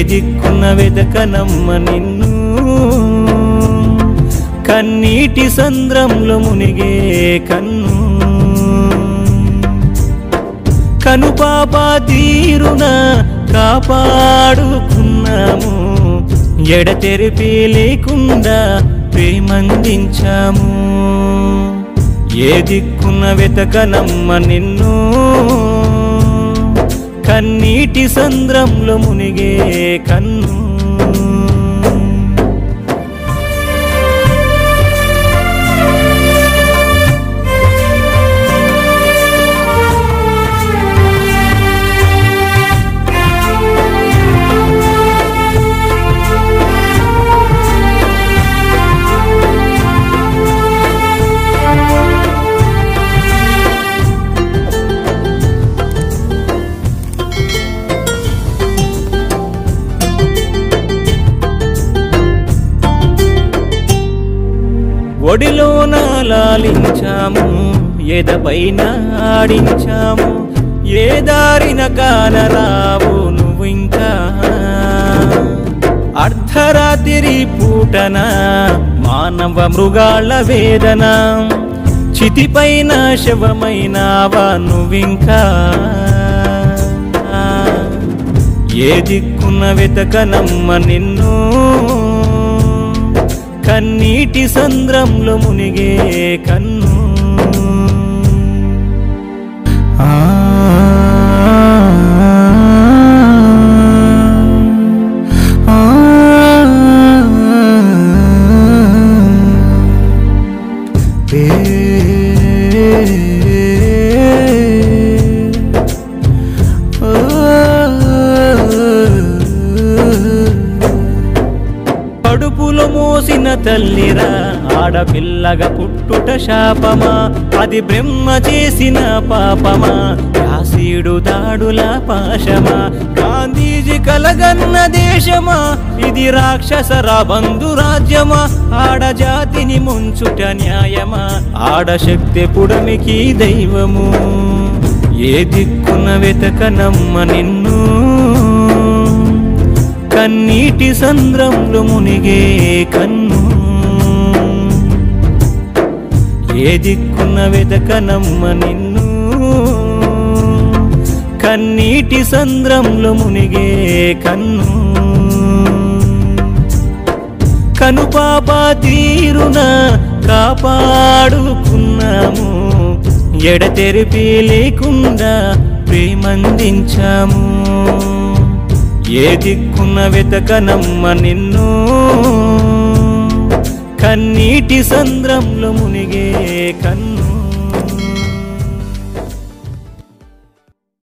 దిక్కున వెదకనమ్మ నిన్ను కన్నీటి సంద్రంలో మునిగే కన్ను కనుపాప తీరున కాపాడుకున్నాము ఎడతెరిపి లేకుండా ప్రేమందించాము ఏ దిక్కున వెతకనమ్మ నిన్ను కన్నీటి సంద్రంలో మునిగే కన్ను ఒడిలోన లాలించాము ఎదపైన ఆడించాము ఏ దారిన కానరావు నువ్వు ఇంకా అర్ధరాత్రి పూటన మానవ మృగాళ్ళ వేదన చితిపైన శవమైనావా నువ్వింకా ఏ దిక్కున వెతకనమ్మ నిన్ను కన్నీటి సంద్రంలో మునిగే కన్ను ఆ ఆ కడుపులో మోసిన తల్లిరా ఆడపిల్లగా పుట్టుట శాపమా అది బ్రహ్మ చేసిన పాపమా యాసీడు దాడుల పాశమా గాంధీజీ కలగన్న దేశమా ఇది రాక్షస రాబంధు రాజ్యమా ఆడజాతిని ముంచుట న్యాయమా ఆడశక్తి పుడమికి దైవము ఏ దిక్కున వెతకనమ్మ నిన్ను కన్నీటి సంద్రంలో మునిగే కన్ను ఏ దిక్కున వెదకనమ్మ నిన్ను కన్నీటి సంద్రంలో మునిగే కన్ను కనుపాప తీరున కాపాడుకున్నాము ఎడతెరిపి లేకుండా ప్రేమందించాము ఏ దిక్కున వెతకనమ్మ నిన్ను కన్నీటి సంద్రంలో మునిగే కన్ను